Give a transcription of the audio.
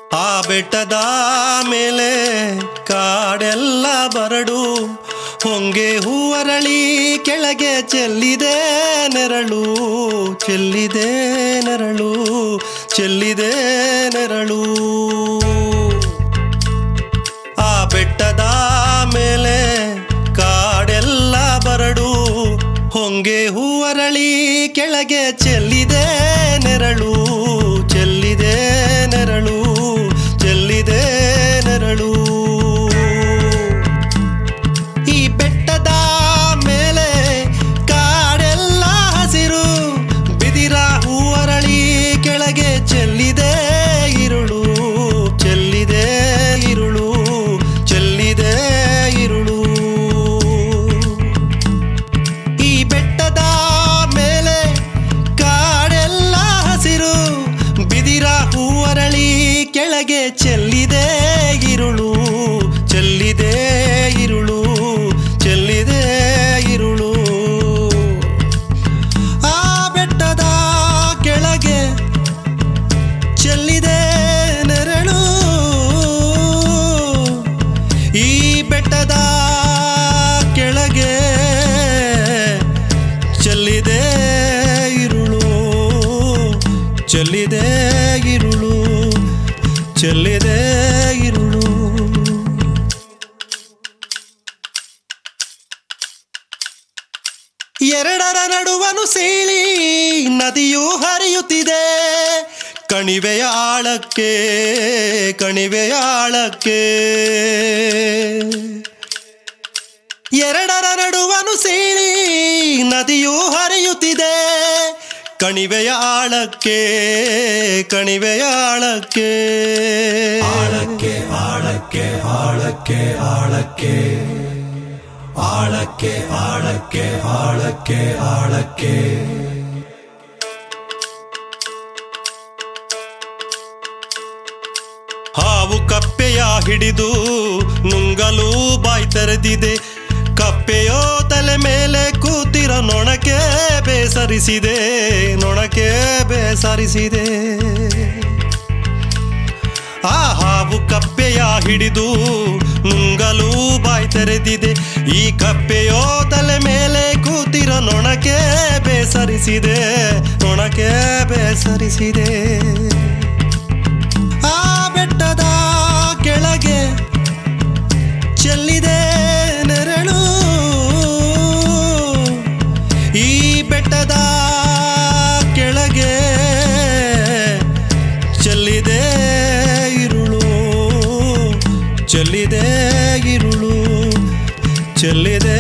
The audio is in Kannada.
ಆ ಬೆಟ್ಟದ ಮೇಲೆ ಕಾಡೆಲ್ಲ ಬರಡು ಹೊಂಗೆ ಹೂವರಳಿ ಕೆಳಗೆ ಚೆಲ್ಲಿದೆ ನೆರಳು ಚೆಲ್ಲಿದೆ ನೆರಳು ಚೆಲ್ಲಿದೆ ನೆರಳು ಆ ಬೆಟ್ಟದ ಮೇಲೆ ಕಾಡೆಲ್ಲ ಬರಡು ಹೊಂಗೆ ಹೂವರಳಿ ಕೆಳಗೆ ಚೆಲ್ಲಿದೆ ನೆರಳು ಚೆಲ್ಲಿದೆ ನೆರಳು ಚೆಲ್ಲಿದೆ ನೆರಳು ಈ ಬೆಟ್ಟದ ಮೇಲೆ ಕಾಡೆಲ್ಲ ಹಸಿರು ಬಿದಿರ ಹೂವರಳಿ ಕೆಳಗೆ ಚೆಲ್ಲಿದೆ ಇರುಳು ಚೆಲ್ಲಿದೆ ಇರುಳು ಚೆಲ್ಲಿದೆ ಇರುಳು ಈ ಬೆಟ್ಟದ ಮೇಲೆ ಕಾಡೆಲ್ಲ ಹಸಿರು ಬಿದಿರ ಹೂವರಳಿ ಕೆಳಗೆ ಚೆಲ್ಲಿದೆ ಇರುಳು ಚೆಲ್ಲಿದೆ ಇರುಳು ಚೆಲ್ಲಿದೆ ಇರುಳು ಆ ಬೆಟ್ಟದ ಕೆಳಗೆ ಚೆಲ್ಲಿದೆ ನೆರಳು ಈ ಬೆಟ್ಟದ ಕೆಳಗೆ ಚೆಲ್ಲಿದೆ ಇರುಳು ಚೆಲ್ಲಿದೆ ಇರುಳು ಚೆಲ್ಲಿದೆ ಇರುಳು ಎರಡರ ನಡುವನು ಸೀಳಿ ನದಿಯು ಹರಿಯುತ್ತಿದೆ ಕಣಿವೆಯ ಆಳಕ್ಕೆ ಕಣಿವೆಯ ಆಳಕ್ಕೆ ಎರಡರ ನಡುವನು ಸೀಳಿ ನದಿಯು ಹರಿಯುತ್ತಿದೆ ಕಣಿವೆಯ ಆಳಕ್ಕೆ ಕಣಿವೆಯ ಆಳಕ್ಕೆ ಆಳಕ್ಕೆ ಆಳಕ್ಕೆ ಆಳಕ್ಕೆ ಆಳಕ್ಕೆ ಆಳಕ್ಕೆ ಆಳಕ್ಕೆ ಆಳಕ್ಕೆ ಆಳಕ್ಕೆ ಹಾವು ಕಪ್ಪೆಯ ಹಿಡಿದು ನುಂಗಲು ಬಾಯ್ ತೆರೆದಿದೆ ಕಪ್ಪೆಯೋ ತಲೆ ಮೇಲೆ ಕೂತಿರೋ ನೊಣಕ್ಕೆ ಬೇಸರಿಸಿದೆ ನೊಣಕ್ಕೆ ಬೇಸರಿಸಿದೆ ಆ ಹಾವು ಕಪ್ಪೆಯ ಹಿಡಿದು ನುಂಗಲು ಬಾಯ್ ತೆರೆದಿದೆ ಈ ಕಪ್ಪೆಯೋ ತಲೆ ಮೇಲೆ ಕೂತಿರೋ ನೊಣಕ್ಕೆ ಬೇಸರಿಸಿದೆ ನೊಣಕ್ಕೆ ಬೇಸರಿಸಿದೆ ಆ ಬೆಟ್ಟದ ಕೆಳಗೆ ಚೆಲ್ಲಿದೆ ನೆರಳು ಈ ಬೆಟ್ಟದ ಕೆಳಗೆ ಚೆಲ್ಲಿದೆ ಇರುಳು ಚೆಲ್ಲಿದೆ ಇರುಳು ಚೆಲ್ಲಿದೆ